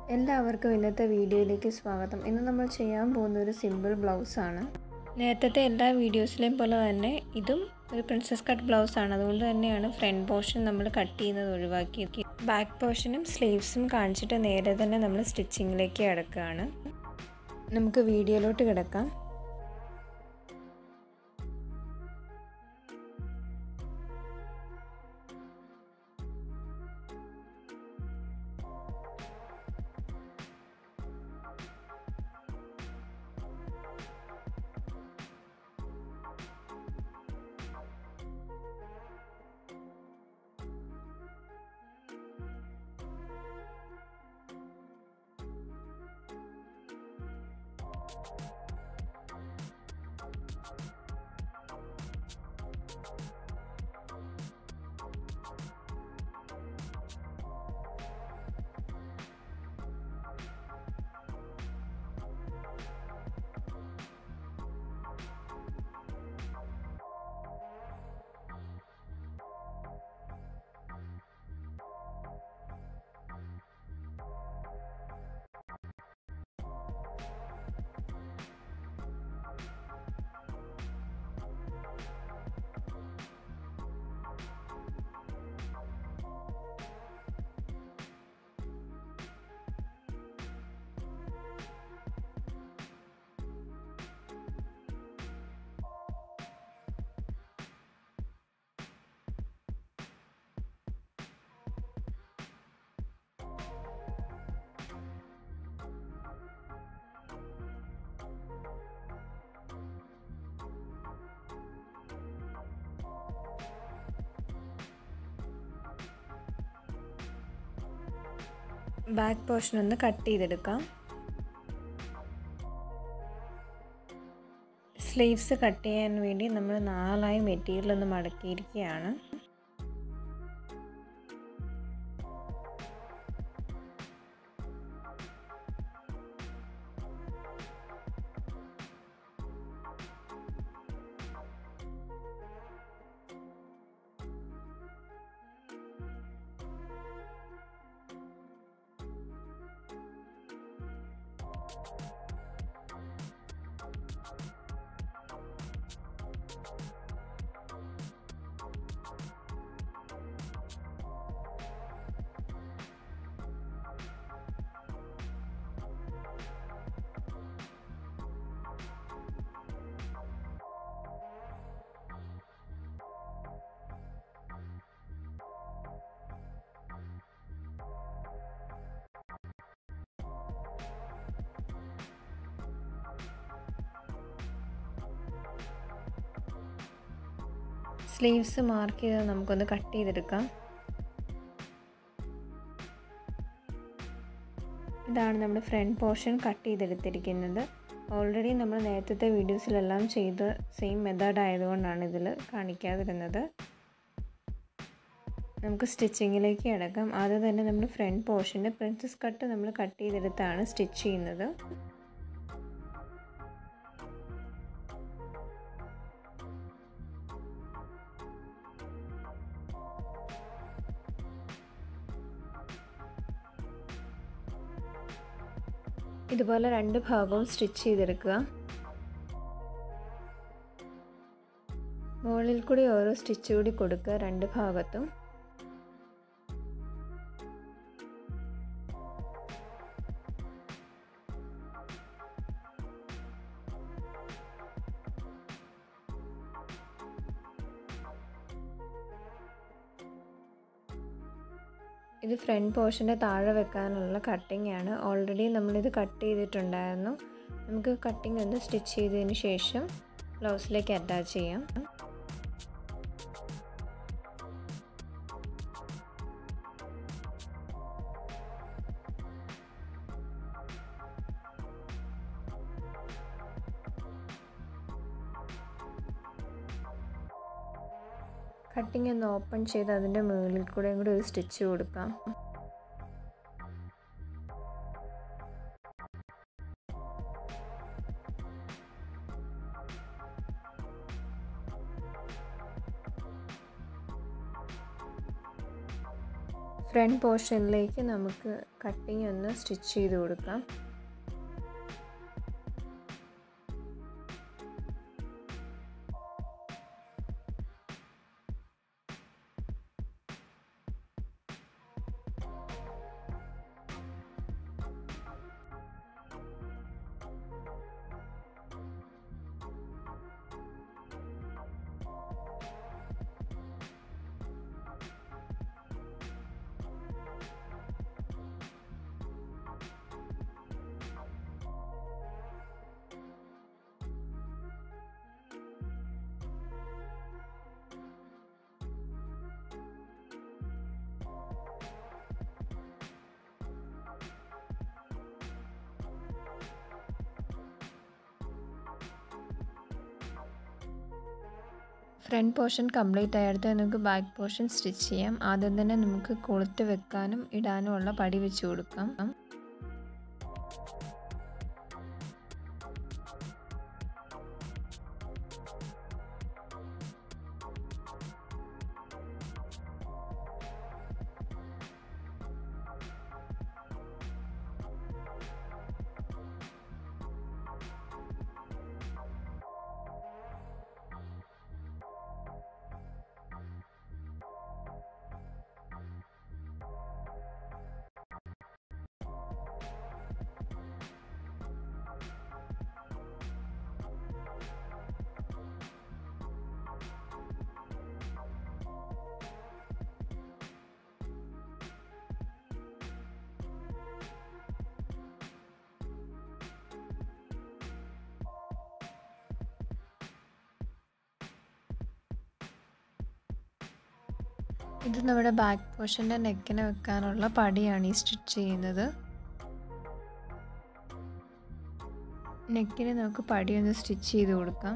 എല്ലാവർക്കും ഇന്നത്തെ വീഡിയോയിലേക്ക് സ്വാഗതം ഇന്ന് നമ്മൾ ചെയ്യാൻ പോകുന്ന ഒരു സിമ്പിൾ ബ്ലൗസാണ് നേരത്തെ എല്ലാ വീഡിയോസിലെയും പോലെ തന്നെ ഇതും ഒരു പ്രിൻസസ് കട്ട് ബ്ലൗസാണ് അതുകൊണ്ട് തന്നെയാണ് ഫ്രണ്ട് പോർഷൻ നമ്മൾ കട്ട് ചെയ്യുന്നത് ഒഴിവാക്കി ബാക്ക് പോർഷനും സ്ലീവ്സും കാണിച്ചിട്ട് നേരെ തന്നെ നമ്മൾ സ്റ്റിച്ചിങ്ങിലേക്ക് കിടക്കുകയാണ് നമുക്ക് വീഡിയോയിലോട്ട് കിടക്കാം ബാക്ക് പോർഷൻ ഒന്ന് കട്ട് ചെയ്തെടുക്കാം സ്ലീവ്സ് കട്ട് ചെയ്യാൻ വേണ്ടി നമ്മൾ നാലായി മെറ്റീരിയൽ ഒന്ന് മടക്കിയിരിക്കുകയാണ് സ്ലീവ്സ് മാർക്ക് ചെയ്ത് നമുക്കൊന്ന് കട്ട് ചെയ്തെടുക്കാം ഇതാണ് നമ്മുടെ ഫ്രണ്ട് പോർഷൻ കട്ട് ചെയ്തെടുത്തിരിക്കുന്നത് ഓൾറെഡി നമ്മൾ നേരത്തെ വീഡിയോസിലെല്ലാം ചെയ്ത് സെയിം മെത്തേഡ് ആയതുകൊണ്ടാണ് ഇതിൽ കാണിക്കാതിരുന്നത് നമുക്ക് സ്റ്റിച്ചിങ്ങിലേക്ക് കിടക്കാം ആദ്യം തന്നെ നമ്മൾ ഫ്രണ്ട് പോർഷൻ്റെ പ്രിൻസസ് കട്ട് നമ്മൾ കട്ട് ചെയ്തെടുത്താണ് സ്റ്റിച്ച് ചെയ്യുന്നത് ഇതുപോലെ രണ്ട് ഭാഗവും സ്റ്റിച്ച് ചെയ്തെടുക്കുക മുകളിൽ കൂടി ഓരോ സ്റ്റിച്ച് കൂടി കൊടുക്കുക രണ്ട് ഭാഗത്തും ഇത് ഫ്രണ്ട് പോർഷൻ്റെ താഴെ വെക്കാനുള്ള കട്ടിംഗ് ആണ് ഓൾറെഡി നമ്മളിത് കട്ട് ചെയ്തിട്ടുണ്ടായിരുന്നു നമുക്ക് കട്ടിംഗ് ഒന്ന് സ്റ്റിച്ച് ചെയ്തതിന് ശേഷം ബ്ലൗസിലേക്ക് അറ്റാച്ച് ചെയ്യാം കട്ടിങ് ഒന്ന് ഓപ്പൺ ചെയ്ത് അതിൻ്റെ മുകളിൽ കൂടെയും കൂടി ഒരു സ്റ്റിച്ച് കൊടുക്കാം ഫ്രണ്ട് പോർഷനിലേക്ക് നമുക്ക് കട്ടിങ് ഒന്ന് സ്റ്റിച്ച് ചെയ്ത് കൊടുക്കാം ഫ്രണ്ട് പോർഷൻ കംപ്ലീറ്റ് ആയെടുത്ത് നമുക്ക് ബാക്ക് പോർഷൻ സ്റ്റിച്ച് ചെയ്യാം ആദ്യം തന്നെ നമുക്ക് കൊളുത്ത് വെക്കാനും ഇടാനും ഉള്ള പടി വെച്ച് കൊടുക്കാം ഇത് നമ്മുടെ ബാക്ക് പോർഷൻ്റെ നെക്കിന് വെക്കാനുള്ള പടിയാണ് ഈ സ്റ്റിച്ച് ചെയ്യുന്നത് നെക്കിന് നമുക്ക് പടി ഒന്ന് സ്റ്റിച്ച് ചെയ്ത് കൊടുക്കാം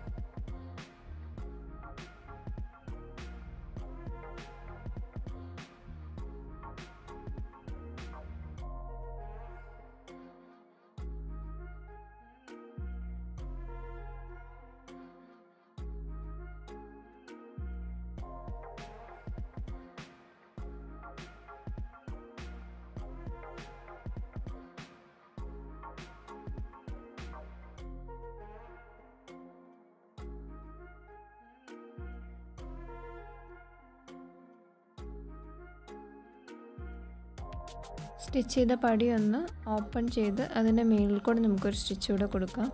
സ്റ്റിച്ച് ചെയ്ത പടി ഒന്ന് ഓപ്പൺ ചെയ്ത് അതിൻ്റെ മേളിൽ കൂടെ നമുക്കൊരു സ്റ്റിച്ച് കൂടെ കൊടുക്കാം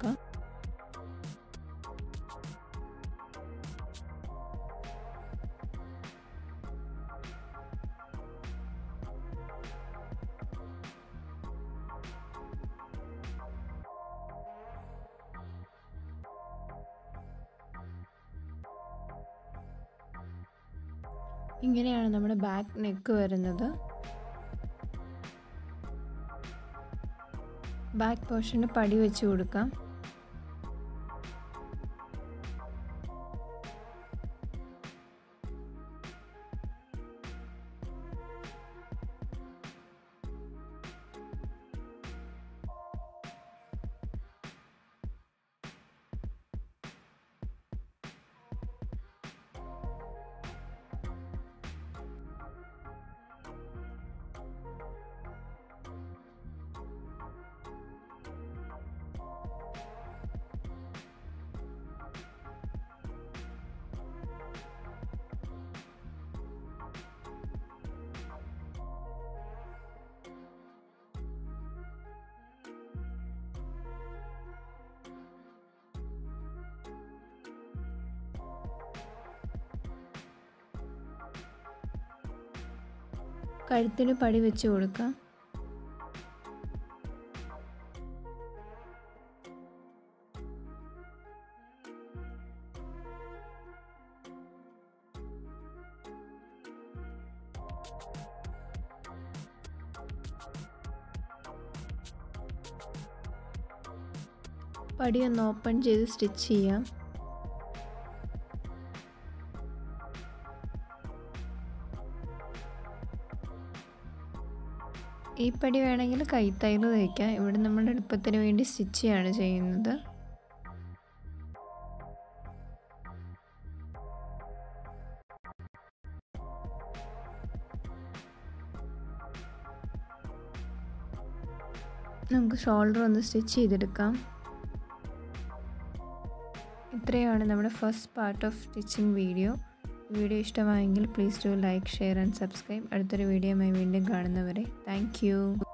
ഇങ്ങനെയാണ് നമ്മുടെ ബാക്ക് നെക്ക് വരുന്നത് ബാക്ക് പോർഷന് പടി വെച്ച് കൊടുക്കാം കഴുത്തിന് പടി വെച്ച് കൊടുക്കാം പടി ഒന്ന് ഓപ്പൺ ചെയ്ത് സ്റ്റിച്ച് ചെയ്യാം ഈ പടി വേണമെങ്കിൽ കൈത്തൈൽ തയ്ക്കാം ഇവിടെ നമ്മൾ എളുപ്പത്തിന് വേണ്ടി സ്റ്റിച്ച് ചെയ്യാണ് ചെയ്യുന്നത് നമുക്ക് ഷോൾഡർ ഒന്ന് സ്റ്റിച്ച് ചെയ്തെടുക്കാം ഇത്രയാണ് നമ്മുടെ first part of stitching video video ഇഷ്ടമായെങ്കിൽ please do like share and subscribe അടുത്തൊരു വീഡിയോയുമായി വീണ്ടും കാണുന്നവരെ താങ്ക്